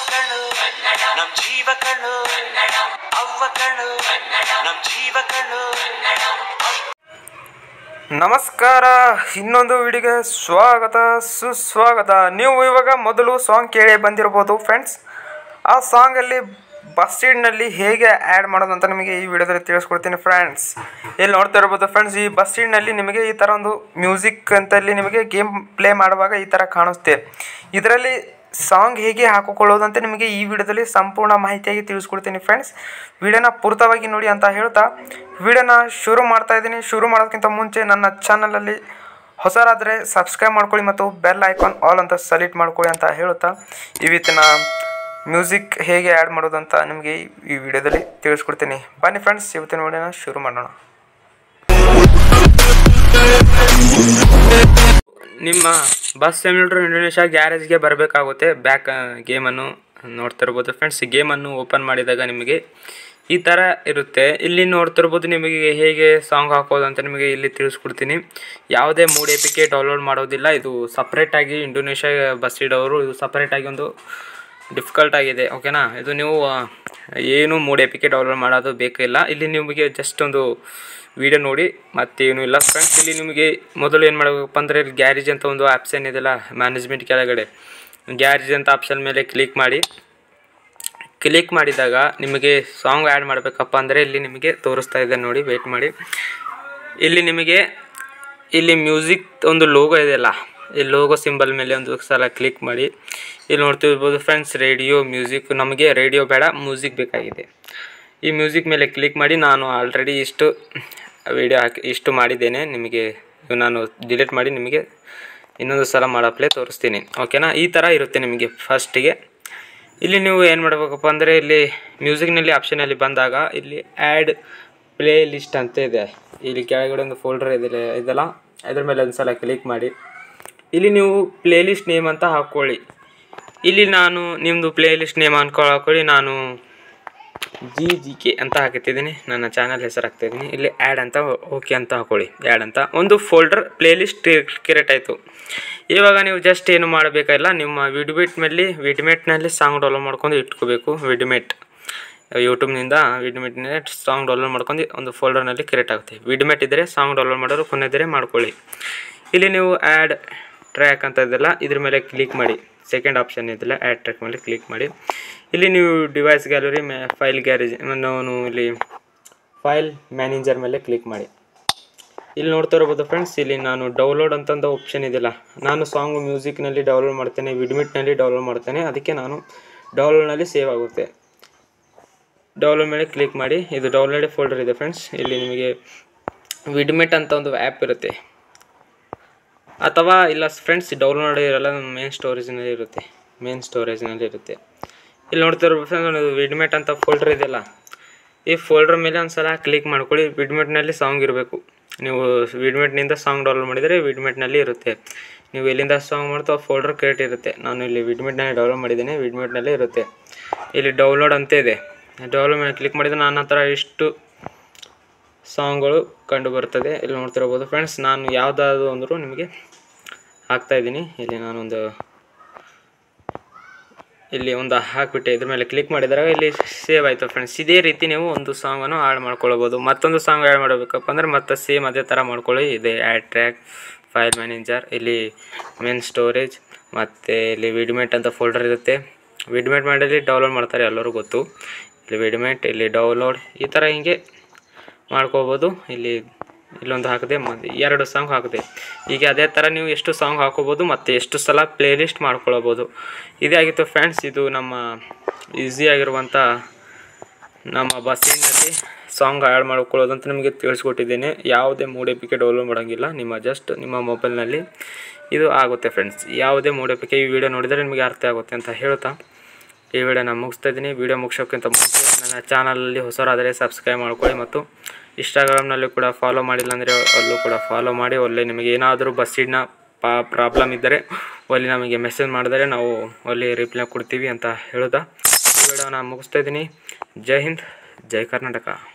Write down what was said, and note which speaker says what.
Speaker 1: ಕಣ್ಣು ನಮ್ ಜೀವ ಕಣ್ಣು ಅವ್ವ ಕಣ್ಣು ನಮ್ ಜೀವ ಕಣ್ಣು
Speaker 2: ನಮಸ್ಕಾರ ಇನ್ನೊಂದು ವಿಡಿಯೋಗೆ ಸ್ವಾಗತ ಸುಸ್ವಾಗತ ನೀವು ಇವಾಗ ಮೊದಲು ಸಾಂಗ್ ಕೇಳಿ ಬಂದಿರ್ಬೋದು ಫ್ರೆಂಡ್ಸ್ ಆ ಸಾಂಗಲ್ಲಿ ಬಸ್ ಸ್ಟ್ಯಾಂಡ್ನಲ್ಲಿ ಹೇಗೆ ಆ್ಯಡ್ ಮಾಡೋದು ಅಂತ ನಿಮಗೆ ಈ ವಿಡಿಯೋದಲ್ಲಿ ತಿಳಿಸ್ಕೊಡ್ತೀನಿ ಫ್ರೆಂಡ್ಸ್ ಇಲ್ಲಿ ನೋಡ್ತಾ ಇರ್ಬೋದು ಫ್ರೆಂಡ್ಸ್ ಈ ಬಸ್ ಸ್ಟ್ಯಾಂಡ್ನಲ್ಲಿ ನಿಮಗೆ ಈ ಥರ ಒಂದು ಮ್ಯೂಸಿಕ್ ಅಂತಲ್ಲಿ ನಿಮಗೆ ಗೇಮ್ ಪ್ಲೇ ಮಾಡುವಾಗ ಈ ಥರ ಕಾಣಿಸುತ್ತೆ ಇದರಲ್ಲಿ ಸಾಂಗ್ ಹೇಗೆ ಹಾಕಿಕೊಳ್ಳೋದು ಅಂತ ನಿಮಗೆ ಈ ವಿಡಿಯೋದಲ್ಲಿ ಸಂಪೂರ್ಣ ಮಾಹಿತಿಯಾಗಿ ತಿಳಿಸ್ಕೊಡ್ತೀನಿ ಫ್ರೆಂಡ್ಸ್ ವಿಡಿಯೋನ ಪೂರ್ತವಾಗಿ ನೋಡಿ ಅಂತ ಹೇಳ್ತಾ ವಿಡಿಯೋನ ಶುರು ಮಾಡ್ತಾ ಇದ್ದೀನಿ ಶುರು ಮಾಡೋದಕ್ಕಿಂತ ಮುಂಚೆ ನನ್ನ ಚಾನಲಲ್ಲಿ ಹೊಸರಾದರೆ ಸಬ್ಸ್ಕ್ರೈಬ್ ಮಾಡ್ಕೊಳ್ಳಿ ಮತ್ತು ಬೆಲ್ ಐಕಾನ್ ಆಲ್ ಅಂತ ಸೆಲೆಕ್ಟ್ ಮಾಡ್ಕೊಳ್ಳಿ ಅಂತ ಹೇಳ್ತಾ ಇವತ್ತಿನ ಮ್ಯೂಸಿಕ್ ಹೇಗೆ ಆ್ಯಡ್ ಮಾಡೋದು ಅಂತ ನಿಮಗೆ ಈ ವಿಡಿಯೋದಲ್ಲಿ ತಿಳಿಸ್ಕೊಡ್ತೀನಿ ಬನ್ನಿ ಫ್ರೆಂಡ್ಸ್ ಇವತ್ತಿನ ವಿಡಿಯೋನ ಶುರು ಮಾಡೋಣ ನಿಮ್ಮ ಬಸ್ ಸಿಮ್ಯುಲೇಟರ್ ಇಂಡೋನೇಷ್ಯಾ ಗ್ಯಾರೇಜ್ಗೆ ಬರಬೇಕಾಗುತ್ತೆ ಬ್ಯಾಕ್ ಗೇಮನ್ನು ನೋಡ್ತಿರ್ಬೋದು ಫ್ರೆಂಡ್ಸ್ ಗೇಮನ್ನು ಓಪನ್ ಮಾಡಿದಾಗ ನಿಮಗೆ ಈ ಥರ ಇರುತ್ತೆ ಇಲ್ಲಿ ನೋಡ್ತಿರ್ಬೋದು ನಿಮಗೆ ಹೇಗೆ ಸಾಂಗ್ ಹಾಕೋದು ಅಂತ ನಿಮಗೆ ಇಲ್ಲಿ ತಿಳಿಸ್ಕೊಡ್ತೀನಿ ಯಾವುದೇ mod A P K download ಮಾಡೋದಿಲ್ಲ ಇದು ಸಪ್ರೇಟಾಗಿ ಇಂಡೋನೇಷ್ಯಾ ಬಸ್ ಇಡೋರು ಇದು ಸಪ್ರೇಟಾಗಿ ಒಂದು ಡಿಫಿಕಲ್ಟ್ ಆಗಿದೆ ಓಕೆನಾ ಇದು ನೀವು ಆ, ಏನು mod A P K download ಮಾಡೋದು ಬೇಕಿಲ್ಲ ಇಲ್ಲಿ ನಿಮಗೆ ಜಸ್ಟ್ ಒಂದು ವಿಡಿಯೋ ನೋಡಿ ಮತ್ತೇನು ಇಲ್ಲ ಫ್ರೆಂಡ್ಸ್ ಇಲ್ಲಿ ನಿಮಗೆ ಮೊದಲು ಏನು ಮಾಡಬೇಕಪ್ಪ ಅಂದರೆ ಇಲ್ಲಿ ಗ್ಯಾರೇಜ್ ಅಂತ ಒಂದು ಆಪ್ಷನ್ ಇದೆಯಲ್ಲ ಮ್ಯಾನೇಜ್ಮೆಂಟ್ ಕೆಳಗಡೆ ಗ್ಯಾರೇಜ್ ಅಂತ ಆಪ್ಷನ್ ಮೇಲೆ ಕ್ಲಿಕ್ ಮಾಡಿ ಕ್ಲಿಕ್ ಮಾಡಿದಾಗ ನಿಮಗೆ ಸಾಂಗ್ ಆ್ಯಡ್ ಮಾಡಬೇಕಪ್ಪ ಅಂದರೆ ಇಲ್ಲಿ ನಿಮಗೆ ತೋರಿಸ್ತಾ ಇದೆ ನೋಡಿ ವೇಟ್ ಮಾಡಿ ಇಲ್ಲಿ ನಿಮಗೆ ಇಲ್ಲಿ ಮ್ಯೂಸಿಕ್ ಒಂದು ಲೋಗೋ ಇದೆಯಲ್ಲ ಈ ಲೋಗೋ ಸಿಂಬಲ್ ಮೇಲೆ ಒಂದು ಸಲ ಕ್ಲಿಕ್ ಮಾಡಿ ಇಲ್ಲಿ ನೋಡ್ತಿರ್ಬೋದು ಫ್ರೆಂಡ್ಸ್ ರೇಡಿಯೋ ಮ್ಯೂಸಿಕ್ ನಮಗೆ ರೇಡಿಯೋ ಬೇಡ ಮ್ಯೂಸಿಕ್ ಬೇಕಾಗಿದೆ ಈ ಮ್ಯೂಸಿಕ್ ಮೇಲೆ ಕ್ಲಿಕ್ ಮಾಡಿ ನಾನು ಆಲ್ರೆಡಿ ಇಷ್ಟು ವಿಡಿಯೋ ಹಾಕಿ ಇಷ್ಟು ಮಾಡಿದ್ದೇನೆ ನಿಮಗೆ ಇವು ನಾನು ಡಿಲೀಟ್ ಮಾಡಿ ನಿಮಗೆ ಇನ್ನೊಂದು ಸಲ ಮಾಡಪ್ಲೇ ತೋರಿಸ್ತೀನಿ ಓಕೆನಾ ಈ ಥರ ಇರುತ್ತೆ ನಿಮಗೆ ಫಸ್ಟಿಗೆ ಇಲ್ಲಿ ನೀವು ಏನು ಮಾಡಬೇಕಪ್ಪ ಅಂದರೆ ಇಲ್ಲಿ ಮ್ಯೂಸಿಕ್ನಲ್ಲಿ ಆಪ್ಷನಲ್ಲಿ ಬಂದಾಗ ಇಲ್ಲಿ ಆ್ಯಡ್ ಪ್ಲೇ ಲಿಸ್ಟ್ ಅಂತ ಇದೆ ಇಲ್ಲಿ ಕೆಳಗಡೆ ಒಂದು ಫೋಲ್ಡರ್ ಇದೆ ಇದೆಲ್ಲ ಅದ್ರ ಮೇಲೆ ಒಂದು ಸಲ ಕ್ಲಿಕ್ ಮಾಡಿ ಇಲ್ಲಿ ನೀವು ಪ್ಲೇ ಲಿಸ್ಟ್ ನೇಮ್ ಅಂತ ಹಾಕ್ಕೊಳ್ಳಿ ಇಲ್ಲಿ ನಾನು ನಿಮ್ಮದು ಪ್ಲೇ ಲಿಸ್ಟ್ ನೇಮ್ ಅನ್ಕೊ ಹಾಕ್ಕೊಳ್ಳಿ ನಾನು ಜಿ ಜಿ ಕೆ ಅಂತ ಹಾಕಿಟ್ಟಿದ್ದೀನಿ ನನ್ನ ಚಾನಲ್ ಹೆಸರು ಹಾಕ್ತಾಯಿದ್ದೀನಿ ಇಲ್ಲಿ ಆ್ಯಡ್ ಅಂತ ಓಕೆ ಅಂತ ಹಾಕೊಳ್ಳಿ ಆ್ಯಡ್ ಅಂತ ಒಂದು ಫೋಲ್ಡರ್ ಪ್ಲೇ ಲಿಸ್ಟ್ ಕ್ರಿಯೇಟ್ ಆಯಿತು ಇವಾಗ ನೀವು ಜಸ್ಟ್ ಏನು ಮಾಡಬೇಕಾಗಿಲ್ಲ ನಿಮ್ಮ ವಿಡ್ಮೇಟ್ನಲ್ಲಿ ವಿಡ್ಮೇಟ್ನಲ್ಲಿ ಸಾಂಗ್ ಡೌನ್ಲೋಡ್ ಮಾಡ್ಕೊಂಡು ಇಟ್ಕೋಬೇಕು ವಿಡ್ಮೇಟ್ ಯೂಟ್ಯೂಬ್ನಿಂದ ವಿಡ್ಮೇಟ್ನೇ ಸಾಂಗ್ ಡೌನ್ಲೋಡ್ ಮಾಡ್ಕೊಂಡು ಒಂದು ಫೋಲ್ಡರ್ನಲ್ಲಿ ಕ್ರಿಯೇಟ್ ಆಗುತ್ತೆ ವಿಡ್ಮೇಟ್ ಇದ್ದರೆ ಸಾಂಗ್ ಡೌನ್ಲೋಡ್ ಮಾಡೋರು ಕೊನೆದರೆ ಮಾಡ್ಕೊಳ್ಳಿ ಇಲ್ಲಿ ನೀವು ಆ್ಯಡ್ ಟ್ರ್ಯಾಕ್ ಅಂತ ಇದೆಲ್ಲ ಇದ್ರ ಮೇಲೆ ಕ್ಲಿಕ್ ಮಾಡಿ ಸೆಕೆಂಡ್ ಆಪ್ಷನ್ ಇದೆಲ್ಲ ಆ್ಯಡ್ ಟ್ರ್ಯಾಕ್ ಮೇಲೆ ಕ್ಲಿಕ್ ಮಾಡಿ ಇಲ್ಲಿ ನೀವು ಡಿವೈಸ್ ಗ್ಯಾಲರಿ ಮೇ ಫೈಲ್ ಗ್ಯಾರೇಜ್ ನಾನು ಇಲ್ಲಿ ಫೈಲ್ ಮ್ಯಾನೇಜರ್ ಮೇಲೆ ಕ್ಲಿಕ್ ಮಾಡಿ ಇಲ್ಲಿ ನೋಡ್ತಾ ಇರ್ಬೋದು ಫ್ರೆಂಡ್ಸ್ ಇಲ್ಲಿ ನಾನು ಡೌನ್ಲೋಡ್ ಅಂತಂದು ಆಪ್ಷನ್ ಇದೆಯಲ್ಲ ನಾನು ಸಾಂಗ್ ಮ್ಯೂಸಿಕ್ನಲ್ಲಿ ಡೌನ್ಲೋಡ್ ಮಾಡ್ತೇನೆ ವಿಡ್ಮಿಟ್ನಲ್ಲಿ ಡೌನ್ಲೋಡ್ ಮಾಡ್ತೇನೆ ಅದಕ್ಕೆ ನಾನು ಡೌನ್ಲೋಡ್ನಲ್ಲಿ ಸೇವ್ ಆಗುತ್ತೆ ಡೌನ್ಲೋಡ್ ಮೇಲೆ ಕ್ಲಿಕ್ ಮಾಡಿ ಇದು ಡೌನ್ಲೋಡ್ ಫೋಲ್ಡರ್ ಇದೆ ಫ್ರೆಂಡ್ಸ್ ಇಲ್ಲಿ ನಿಮಗೆ ವಿಡ್ಮಿಟ್ ಅಂತ ಒಂದು ಆ್ಯಪ್ ಇರುತ್ತೆ ಅಥವಾ ಇಲ್ಲ ಫ್ರೆಂಡ್ಸ್ ಡೌನ್ಲೋಡ್ ಇರಲ್ಲ ಮೇನ್ ಸ್ಟೋರೇಜ್ನಲ್ಲಿ ಇರುತ್ತೆ ಮೇನ್ ಸ್ಟೋರೇಜ್ನಲ್ಲಿ ಇರುತ್ತೆ ಇಲ್ಲಿ ನೋಡ್ತಿರೋ ಫ್ರೆಂಡ್ಸ್ ವಿಡ್ಮೆಟ್ ಅಂತ ಫೋಲ್ಡರ್ ಇದೆಯಲ್ಲ ಈ ಫೋಲ್ಡರ್ ಮೇಲೆ ಒಂದು ಸಲ ಕ್ಲಿಕ್ ಮಾಡ್ಕೊಳ್ಳಿ ವಿಡ್ಮೆಟ್ನಲ್ಲಿ ಸಾಂಗ್ ಇರಬೇಕು ನೀವು ವಿಡ್ಮೆಟ್ನಿಂದ ಸಾಂಗ್ ಡೌನ್ಲೋಡ್ ಮಾಡಿದರೆ ವಿಡ್ಮೆಟ್ನಲ್ಲಿ ಇರುತ್ತೆ ನೀವು ಎಲ್ಲಿಂದ ಸಾಂಗ್ ಮಾಡ್ತೋ ಆ ಫೋಲ್ಡರ್ ಕ್ರಿಯೇಟ್ ಇರುತ್ತೆ ನಾನು ಇಲ್ಲಿ ವಿಡ್ಮೆಟ್ನಲ್ಲಿ ಡೌನ್ಲೋಡ್ ಮಾಡಿದ್ದೇನೆ ವಿಡ್ಮೆಟ್ನಲ್ಲಿ ಇರುತ್ತೆ ಇಲ್ಲಿ ಡೌನ್ಲೋಡ್ ಅಂತ ಇದೆ ಡೌನ್ಲೋಡ್ ಮೇಲೆ ಕ್ಲಿಕ್ ಮಾಡಿದರೆ ನನ್ನ ಹತ್ರ ಇಷ್ಟು ಸಾಂಗ್ಗಳು ಕಂಡು ಬರ್ತದೆ ಇಲ್ಲಿ ನೋಡ್ತಿರ್ಬೋದು ಫ್ರೆಂಡ್ಸ್ ನಾನು ಯಾವುದಾದ್ರು ಅಂದರೂ ನಿಮಗೆ ಹಾಕ್ತಾ ಇದ್ದೀನಿ ಇಲ್ಲಿ ನಾನೊಂದು ಇಲ್ಲಿ ಒಂದು ಹಾಕಿಬಿಟ್ಟೆ ಇದ್ರ ಮೇಲೆ ಕ್ಲಿಕ್ ಮಾಡಿದಾಗ ಇಲ್ಲಿ ಸೇವ್ ಆಯಿತು ಫ್ರೆಂಡ್ಸ್ ಇದೇ ರೀತಿ ನೀವು ಒಂದು ಸಾಂಗನ್ನು ಆ್ಯಡ್ ಮಾಡ್ಕೊಳ್ಬೋದು ಮತ್ತೊಂದು ಸಾಂಗ್ ಆ್ಯಡ್ ಮಾಡಬೇಕಪ್ಪ ಅಂದರೆ ಮತ್ತೆ ಸೇಮ್ ಅದೇ ಥರ ಮಾಡ್ಕೊಳ್ಳಿ ಇದೆ ಆ್ಯಡ್ ಟ್ರ್ಯಾಕ್ ಫೈಲ್ ಮ್ಯಾನೇಜರ್ ಇಲ್ಲಿ ಮೇನ್ ಸ್ಟೋರೇಜ್ ಮತ್ತು ಇಲ್ಲಿ ವಿಡ್ಮೇಟ್ ಅಂತ ಫೋಲ್ಡರ್ ಇರುತ್ತೆ ವಿಡ್ಮೇಟ್ ಮಾಡಿ ಡೌನ್ಲೋಡ್ ಮಾಡ್ತಾರೆ ಎಲ್ಲರೂ ಗೊತ್ತು ಇಲ್ಲಿ ವಿಡ್ಮೇಟ್ ಇಲ್ಲಿ ಡೌನ್ಲೋಡ್ ಈ ಥರ ಹಿಂಗೆ ಮಾಡ್ಕೋಬೋದು ಇಲ್ಲಿ ಇಲ್ಲೊಂದು ಹಾಕಿದೆ ಮತ್ತು ಎರಡು ಸಾಂಗ್ ಹಾಕಿದೆ ಈಗ ಅದೇ ಥರ ನೀವು ಎಷ್ಟು ಸಾಂಗ್ ಹಾಕೋಬೋದು ಮತ್ತು ಎಷ್ಟು ಸಲ ಪ್ಲೇ ಲಿಸ್ಟ್ ಮಾಡ್ಕೊಳ್ಬೋದು ಇದೇ ಆಗಿತ್ತು ಫ್ರೆಂಡ್ಸ್ ಇದು ನಮ್ಮ ಈಸಿಯಾಗಿರುವಂಥ ನಮ್ಮ ಬಸ್ಸಿನಲ್ಲಿ ಸಾಂಗ್ ಆ್ಯಡ್ ಮಾಡ್ಕೊಳ್ಳೋದು ಅಂತ ನಿಮಗೆ ತಿಳಿಸ್ಕೊಟ್ಟಿದ್ದೇನೆ ಯಾವುದೇ ಮೂಡೆಪಿಕೆ ಡೌನ್ಲೋಡ್ ಮಾಡೋಂಗಿಲ್ಲ ನಿಮ್ಮ ಜಸ್ಟ್ ನಿಮ್ಮ ಮೊಬೈಲ್ನಲ್ಲಿ ಇದು ಆಗುತ್ತೆ ಫ್ರೆಂಡ್ಸ್ ಯಾವುದೇ ಮೂಡೆಪಿಕೆ ಈ ವಿಡಿಯೋ ನೋಡಿದರೆ ನಿಮಗೆ ಅರ್ಥ ಆಗುತ್ತೆ ಅಂತ ಹೇಳ್ತಾ ಈ ವಿಡಿಯೋನ ಮುಗಿಸ್ತಾ ಇದ್ದೀನಿ ವಿಡಿಯೋ ಮುಗಿಸೋಕ್ಕಿಂತ ಮುಂಚೆ ನನ್ನ ಚಾನಲಲ್ಲಿ ಹೊಸರಾದರೆ ಸಬ್ಸ್ಕ್ರೈಬ್ ಮಾಡ್ಕೊಳ್ಳಿ ಮತ್ತು ಇನ್ಸ್ಟಾಗ್ರಾಮ್ನಲ್ಲಿ ಕೂಡ ಫಾಲೋ ಮಾಡಿಲ್ಲ ಅಂದರೆ ಅಲ್ಲೂ ಕೂಡ ಫಾಲೋ ಮಾಡಿ ಒಳ್ಳೆ ನಿಮಗೆ ಏನಾದರೂ ಬಸ್ಸಿನ ಪಾ ಪ್ರಾಬ್ಲಮ್ ಇದ್ದರೆ ಒಳ್ಳೆ ನಮಗೆ ಮೆಸೇಜ್ ಮಾಡಿದರೆ ನಾವು ಒಳ್ಳೆ ರಿಪ್ಲೈ ಕೊಡ್ತೀವಿ ಅಂತ ಹೇಳ್ತಾ ಈ ವಿಡಿಯೋನ ಮುಗಿಸ್ತಾ ಇದ್ದೀನಿ ಜೈ ಹಿಂದ್ ಜೈ ಕರ್ನಾಟಕ